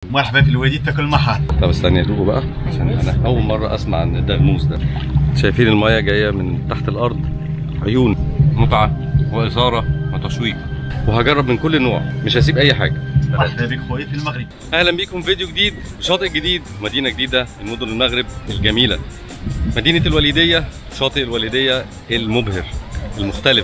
مرحبا في الوادي تاكل محار طب استني ادوقه بقى عشان انا اول مره اسمع عن الدغنوس ده شايفين المايه جايه من تحت الارض عيون متعه واثاره وتشويق وهجرب من كل نوع مش هسيب اي حاجه مرحبا بك خويا في المغرب اهلا بيكم فيديو جديد شاطئ جديد مدينه جديده من مدن المغرب الجميله مدينه الوالديه شاطئ الوالديه المبهر المختلف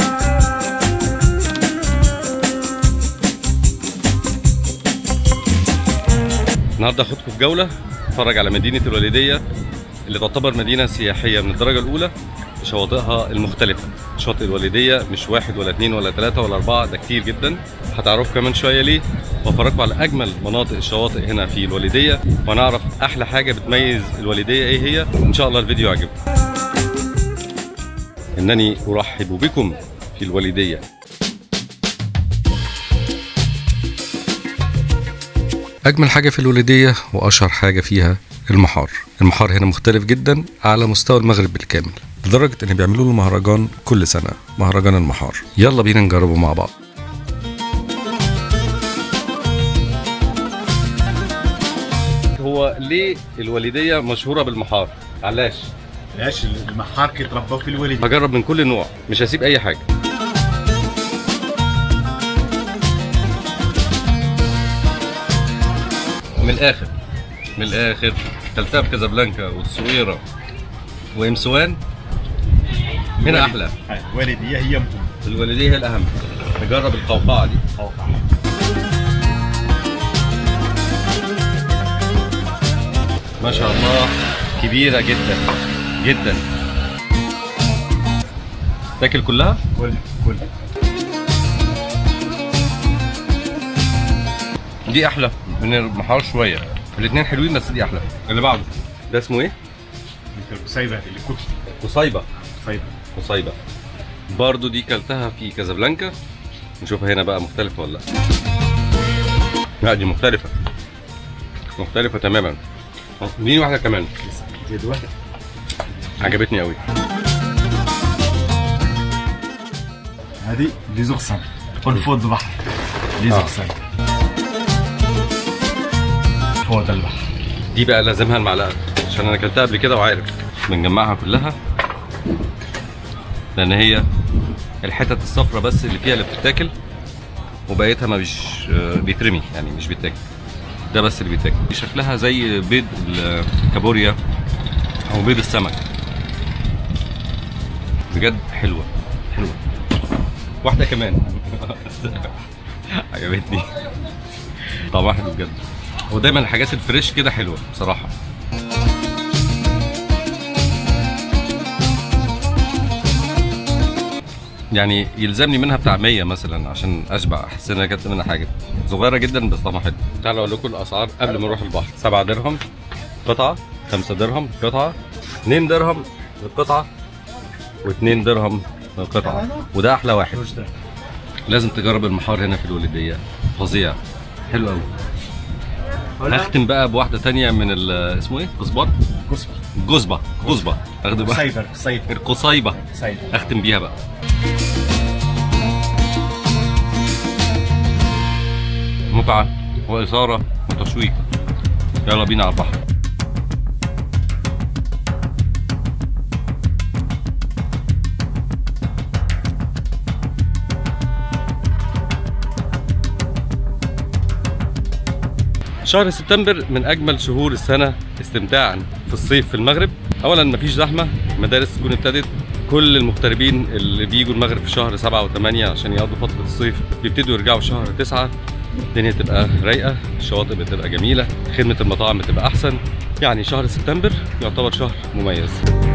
النهارده هاخدكم في جوله نتفرج على مدينه الوالديه اللي تعتبر مدينه سياحيه من الدرجه الاولى بشواطئها المختلفه شاطئ الوالديه مش واحد ولا اتنين ولا تلاته ولا اربعه ده كتير جدا هتعرفوا كمان شويه ليه وافرجكم على اجمل مناطق الشواطئ هنا في الوالديه ونعرف احلى حاجه بتميز الوالديه ايه هي وان شاء الله الفيديو يعجبكم انني ارحب بكم في الوالديه أجمل حاجة في الوليدية وأشهر حاجة فيها المحار المحار هنا مختلف جدا على مستوى المغرب بالكامل لدرجة إن بيعملوا له مهرجان كل سنة مهرجان المحار يلا بينا نجربه مع بعض هو ليه الوالدية مشهورة بالمحار؟ علاش علاش المحار كيترباو في الوالديه هجرب من كل نوع مش هسيب أي حاجة من الآخر من الآخر كلتها في كازابلانكا والصويرة وإمسوان هنا أحلى الوالديه هي مهم الوالدية هي الأهم نجرب القوقعة دي ما شاء الله كبيرة جدا جدا تاكل كلها؟ كل كل دي أحلى من المحار شوية الاتنين حلوين بس دي أحلى اللي بعده ده اسمه إيه؟ القصيبه اللي كنت قصيبة قصيبه قصيبة برضو دي كلتها في كازابلانكا نشوفها هنا بقى مختلفة ولا لا لا دي مختلفة مختلفة تماما اديني واحدة كمان زيد واحد عجبتني قوي هذه لي زغسان فوض البحر لي آه. زغسان فوض البحر دي بقى لازمها المعلقة عشان انا اكلتها قبل كده وعارف بنجمعها كلها لان هي الحتت الصفرة بس اللي فيها اللي بتتاكل وبقيتها ما مش بيترمي يعني مش بيتاكل ده بس اللي بيتاكل دي شكلها زي بيض الكابوريا او بيض السمك بجد حلوة حلوة واحدة كمان عجبتني طعمها حلو بجد هو دايما الحاجات الفريش كده حلوة بصراحة يعني يلزمني منها بتاع 100 مثلا عشان اشبع احس ان انا اكلت منها حاجه صغيره جدا بس طعمها حلو تعالوا اقول لكم الاسعار قبل ما نروح البحر 7 درهم قطعه 5 درهم قطعه 2 درهم القطعه و2 درهم القطعه وده احلى واحد لازم تجرب المحار هنا في الوليديه فظيع حلو قوي هختم بقى بواحده تانية من ال- اسمه ايه قصبان قصبه جزبه جزبه اخد بقى قصيبه قصيبه القصيبه قصيبه اختم بيها بقى متعة وإثارة وتشويق يلا بينا على البحر شهر سبتمبر من اجمل شهور السنه استمتاعا في الصيف في المغرب اولا مفيش زحمه المدارس تكون ابتدت كل المغتربين اللي بيجوا المغرب في شهر سبعة وثمانية عشان يقضوا فترة الصيف بيبتدوا يرجعوا في شهر تسعة الدنيا تبقى رايقة الشواطئ بتبقى جميلة خدمة المطاعم بتبقى أحسن يعني شهر سبتمبر يعتبر شهر مميز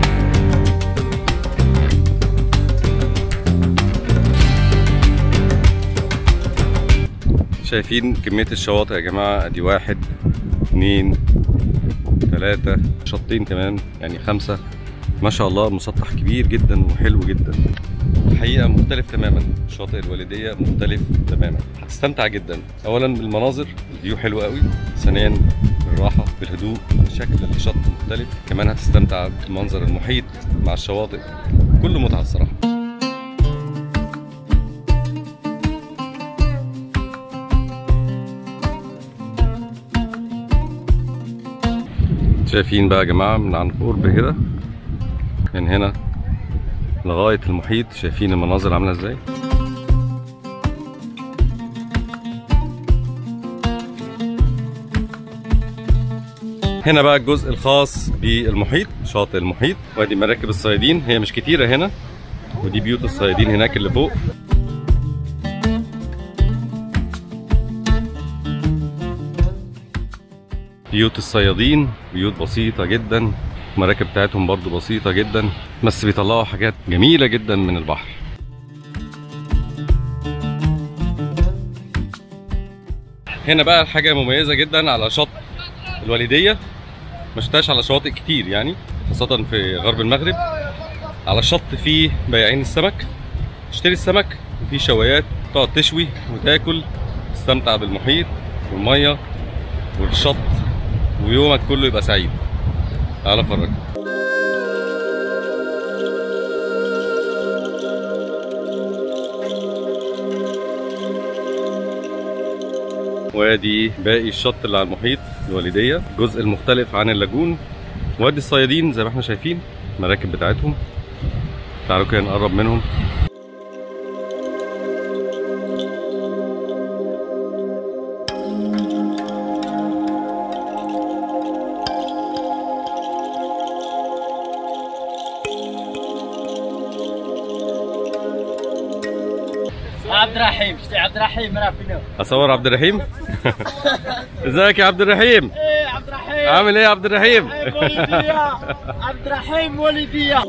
شايفين كمية الشواطئ يا جماعة ادي واحد اتنين تلاتة شطين كمان يعني خمسة ما شاء الله مسطح كبير جدا وحلو جدا الحقيقة مختلف تماما شاطئ الوالدية مختلف تماما هتستمتع جدا أولا بالمناظر الفيو حلو قوي ثانيا بالراحة بالهدوء شكل الشط مختلف كمان هتستمتع بمنظر المحيط مع الشواطئ كله متعة الصراحة شايفين بقى يا جماعة من عن قرب كده من هنا لغاية المحيط شايفين المناظر عاملة ازاي هنا بقى الجزء الخاص بالمحيط شاطئ المحيط وادي مراكب الصيادين هي مش كتيرة هنا ودي بيوت الصيادين هناك اللي فوق بيوت الصيادين بيوت بسيطة جدا المراكب بتاعتهم برضو بسيطة جدا بس بيطلعوا حاجات جميلة جدا من البحر هنا بقى الحاجة مميزة جدا على شط الوالدية ما شفتهاش على شواطئ كتير يعني خاصة في غرب المغرب على الشط فيه بياعين السمك تشتري السمك وفي شوايات تقعد تشوي وتاكل تستمتع بالمحيط والمية والشط ويومك كله يبقى سعيد تعالى افرجك وادي باقي الشط اللي على المحيط الوالدية الجزء المختلف عن اللاجون وادي الصيادين زي ما احنا شايفين المراكب بتاعتهم تعالوا كده نقرب منهم عبد الرحيم شتي عبد الرحيم راه فينا اصور عبد الرحيم ازيك يا عبد الرحيم ايه عبد الرحيم عامل ايه يا عبد الرحيم والدية عبد الرحيم والدية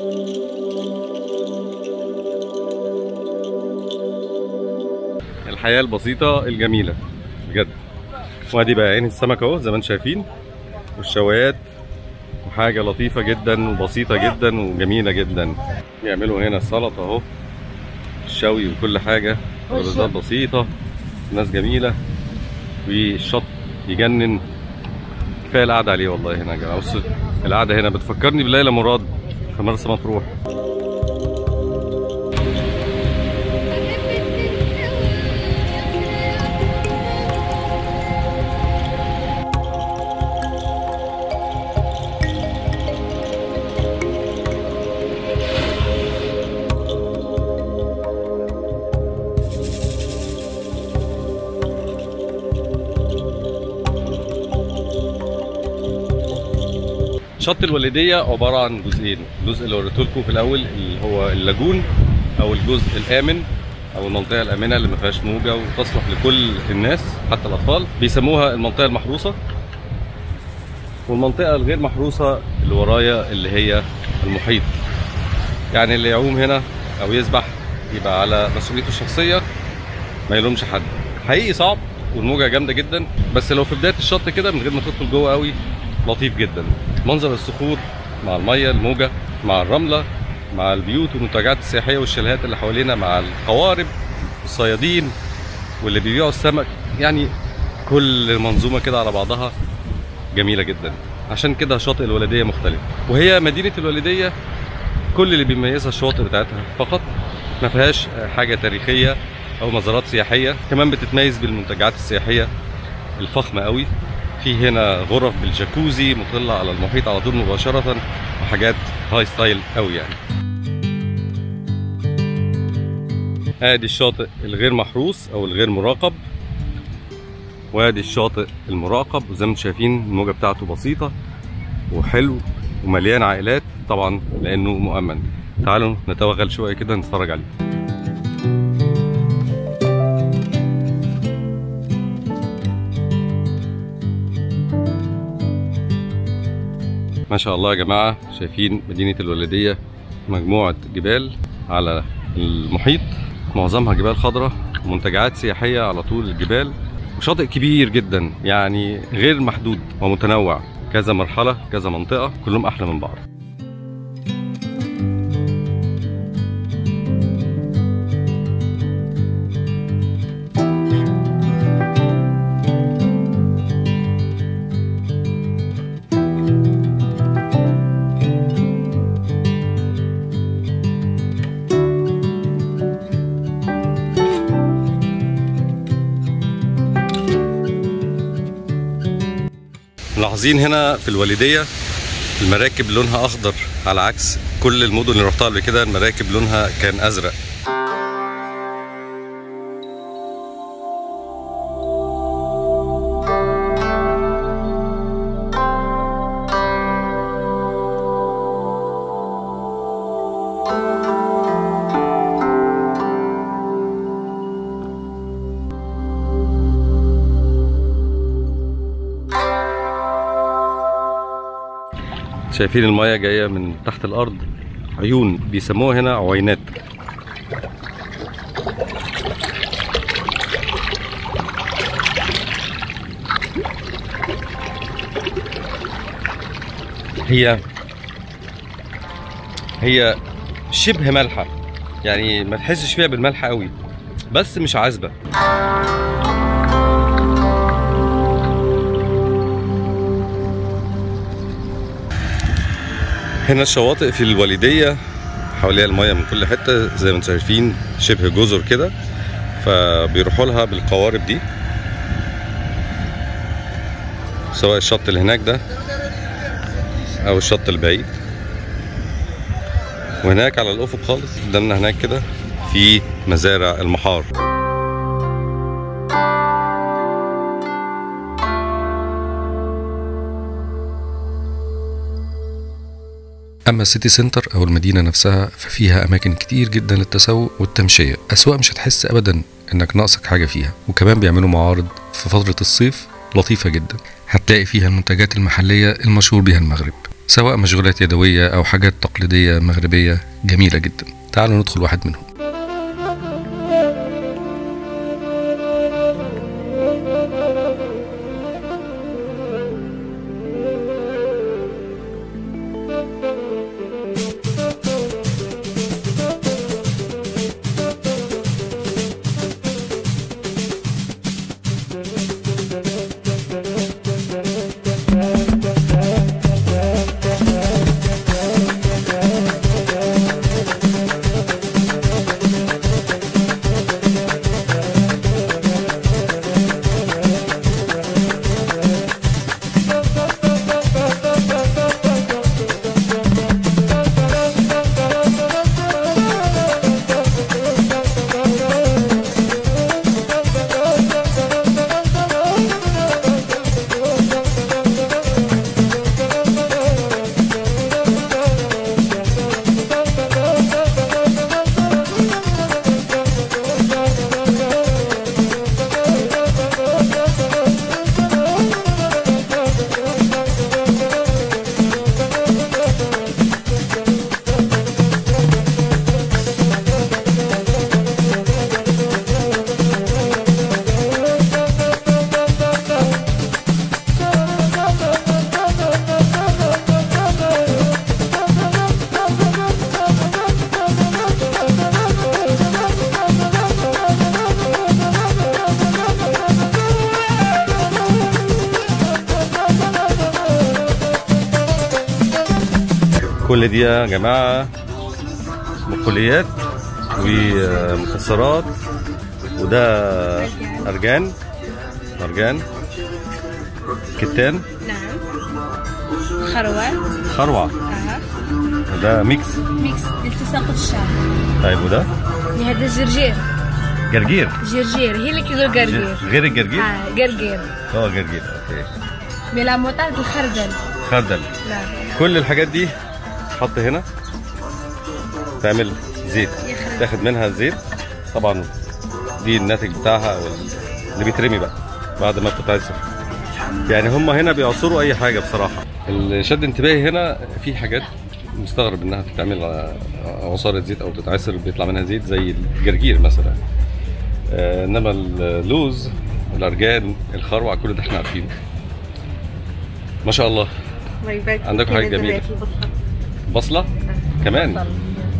الحياة البسيطة الجميلة بجد وادي بقى عين السمك اهو زي ما انتم شايفين والشوايات وحاجة لطيفة جدا وبسيطة جدا وجميلة جدا بيعملوا هنا السلطة اهو الشوي وكل حاجة رزات بسيطة ناس جميلة والشط يجنن كفاية القعدة عليه والله هنا يا جماعة بص القعدة هنا بتفكرني بليلى مراد في مرسى مطروح شط الوالدية عبارة عن جزئين الجزء اللي وريته لكم في الأول اللي هو اللاجون أو الجزء الآمن أو المنطقة الآمنة اللي ما فيهاش موجة وتصلح لكل الناس حتى الأطفال بيسموها المنطقة المحروسة والمنطقة الغير محروسة اللي ورايا اللي هي المحيط يعني اللي يعوم هنا أو يسبح يبقى على مسؤوليته الشخصية ما يلومش حد حقيقي صعب والموجة جامدة جدا بس لو في بداية الشط كده من غير ما تدخل جوه قوي لطيف جدا منظر الصخور مع المية الموجة مع الرملة مع البيوت والمنتجعات السياحية والشاليهات اللي حوالينا مع القوارب والصيادين واللي بيبيعوا السمك يعني كل منظومة كده على بعضها جميلة جدا عشان كده شاطئ الوالدية مختلف وهي مدينة الوالدية كل اللي بيميزها الشواطئ بتاعتها فقط ما فيهاش حاجة تاريخية أو مزارات سياحية كمان بتتميز بالمنتجعات السياحية الفخمة قوي في هنا غرف بالجاكوزي مطلة على المحيط على طول مباشرة وحاجات هاي ستايل قوي يعني ادي الشاطئ الغير محروس او الغير مراقب وادي الشاطئ المراقب وزي ما انتم شايفين الموجة بتاعته بسيطة وحلو ومليان عائلات طبعا لانه مؤمن تعالوا نتوغل شوية كده نتفرج عليه ما شاء الله يا جماعة شايفين مدينة الوالدية مجموعة جبال على المحيط معظمها جبال خضراء ومنتجعات سياحية على طول الجبال وشاطئ كبير جدا يعني غير محدود ومتنوع كذا مرحلة كذا منطقة كلهم أحلى من بعض ملاحظين هنا في الوالديه المراكب لونها اخضر على عكس كل المدن اللي رحتها قبل كده المراكب لونها كان ازرق شايفين المايه جايه من تحت الارض عيون بيسموها هنا عوينات هي هي شبه مالحه يعني ما تحسش فيها بالملح قوي بس مش عذبه هنا الشواطئ في الوالدية حواليها المية من كل حتة زي ما انتم شايفين شبه جزر كده فبيروحوا لها بالقوارب دي سواء الشط اللي هناك ده أو الشط البعيد وهناك على الأفق خالص قدامنا هناك كده في مزارع المحار أما السيتي سنتر أو المدينة نفسها ففيها أماكن كتير جدا للتسوق والتمشية أسواق مش هتحس أبدا إنك ناقصك حاجة فيها وكمان بيعملوا معارض في فترة الصيف لطيفة جدا هتلاقي فيها المنتجات المحلية المشهور بها المغرب سواء مشغولات يدوية أو حاجات تقليدية مغربية جميلة جدا تعالوا ندخل واحد منهم كل دي يا جماعة بقوليات ومكسرات وده أرجان أرجان كتان نعم خروة خروع أها ده ميكس ميكس التصاق الشعر طيب وده هذا جرجير جرجير جرجير هي اللي كيقول جرجير غير الجرجير اه جرجير اه جرجير اوكي بلا موطات الخردل خردل لا كل الحاجات دي تحط هنا تعمل زيت يخرب. تاخد منها الزيت طبعا دي الناتج بتاعها او اللي بيترمي بقى بعد ما بتتعصر يعني هم هنا بيعصروا اي حاجه بصراحه اللي شد انتباهي هنا في حاجات مستغرب انها بتتعمل على عصاره زيت او تتعصر بيطلع منها زيت زي الجرجير مثلا آه، انما اللوز الارجان الخروع كل ده احنا عارفينه ما شاء الله الله يبارك عندكم حاجة جميلة. بصلة كمان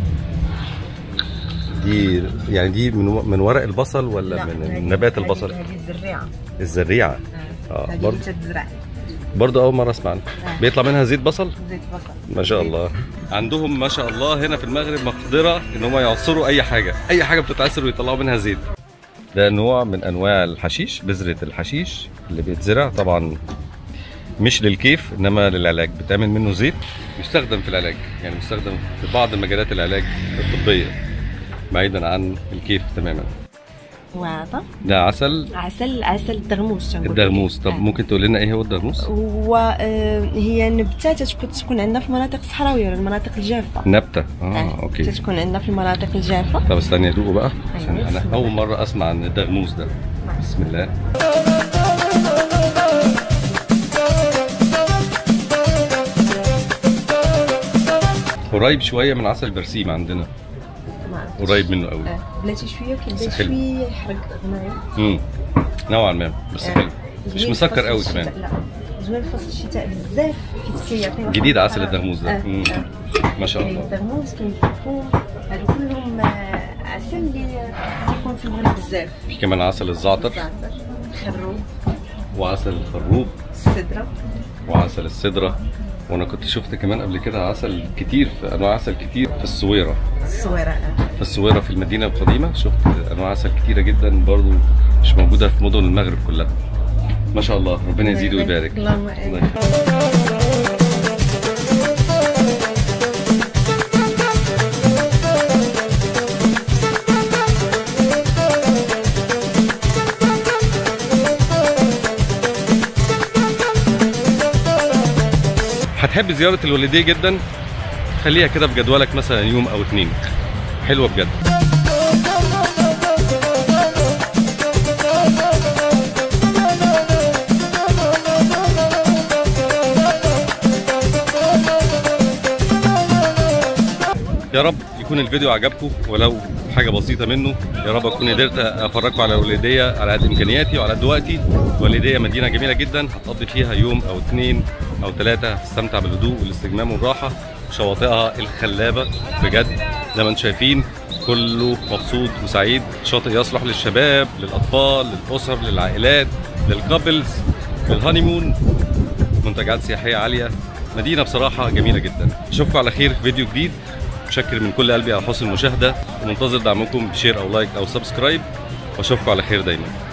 دي يعني دي من من ورق البصل ولا من نبات البصل هذه الزريعه الزريعة اه هذه برضه اللي تزرع برضه اول مرة اسمع عنها بيطلع منها زيت بصل زيت بصل ما شاء الله عندهم ما شاء الله هنا في المغرب مقدرة ان هم يعصروا اي حاجة اي حاجة بتتعصر ويطلعوا منها زيت ده نوع من انواع الحشيش بذرة الحشيش اللي بيتزرع طبعا مش للكيف انما للعلاج بتعمل منه زيت يستخدم في العلاج يعني يستخدم في بعض مجالات العلاج الطبيه بعيدا عن الكيف تماما وهذا ده عسل عسل عسل الدغموس تنقول الدغموس طب آه. ممكن تقول لنا ايه هو الدغموس وهي نبته تتكون تكون عندنا في المناطق الصحراويه ولا المناطق الجافه نبته اه اوكي تتكون عندنا في المناطق الجافه طب استني ادوقه بقى عشان أيوة. انا اول مره اسمع عن الدغموس ده بسم الله قريب شويه من عسل البرسيم عندنا قريب منه قوي آه، بلاتي شويه كيبدا بس حلو. شويه يحرق هنايا امم نوعا ما بس آه. حلو مش زوين مسكر في قوي فصل كمان الشتاء، لا زوين في فصل الشتاء بزاف حيت كيعطي واحد جديد عسل الحرارة. الدغموس ده آه، مم. آه. ما شاء كاين الله الدغموس كاين الزيتون هادو كلهم آه، عسل اللي كيكون في المغرب بزاف في كمان عسل الزعتر الزعتر الخروب وعسل الخروب السدره وعسل السدره وانا كنت شفت كمان قبل كده عسل كتير في انواع عسل كتير في الصويره الصويره آه. في الصويره في المدينه القديمه شفت انواع عسل كتيره جدا برضو مش موجوده في مدن المغرب كلها ما شاء الله ربنا يزيد ويبارك اللهم الله امين يخليك. هتحب زيارة الوالدية جدا خليها كده في جدولك مثلا يوم او اتنين حلوة بجد يا رب يكون الفيديو عجبكم ولو حاجه بسيطه منه يا رب اكون قدرت افرجكم على الوالديه على قد امكانياتي وعلى قد وقتي الوالديه مدينه جميله جدا هتقضي فيها يوم او اثنين او ثلاثه هتستمتع بالهدوء والاستجمام والراحه شواطئها الخلابه بجد زي ما انتم شايفين كله مبسوط وسعيد شاطئ يصلح للشباب للاطفال للاسر للعائلات للكابلز للهانيمون منتجعات سياحيه عاليه مدينه بصراحه جميله جدا اشوفكم على خير في فيديو جديد متشكر من كل قلبي على حسن المشاهده ومنتظر دعمكم بشير او لايك او سبسكرايب واشوفكم على خير دايما